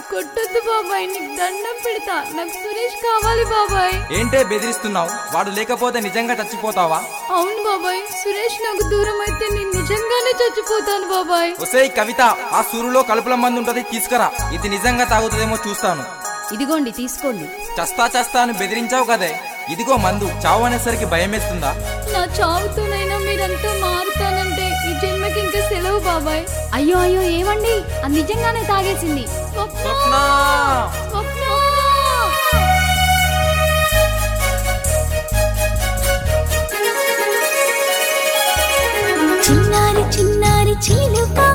కొట్టొద్దు బాబాయ్ నీకు దండం పెడతా నాకు సురేష్ కావాలి బాబాయ్ ఏంటే బెదిరిస్తున్నావు వాడు లేకపోతే నిజంగా చచ్చిపోతావా అవును బాబాయ్ సురేష్ నాకు దూరం అయితే నేను నిజంగానే చచ్చిపోతాను బాబాయ్ ఒసేయ్ కవిత ఆ సూరులో కలుపుల మంది ఉంటది తీసుకురా ఇది నిజంగా తాగుతుందేమో చూస్తాను ఇదిగోండి తీసుకోండి చస్తా చస్తా అని బెదిరించావు కదే ఇదిగో మందు చావు అనేసరికి భయమేస్తుందా నా చావుతోనైనా మీరంతా మారుతానంటే ఈ జన్మకి ఇంకా సెలవు బాబాయ్ అయ్యో అయ్యో ఏమండి అది నిజంగానే తాగేసింది స్వప్న స్వప్న స్వప్న చిన్నారి చిన్నారి చిలుక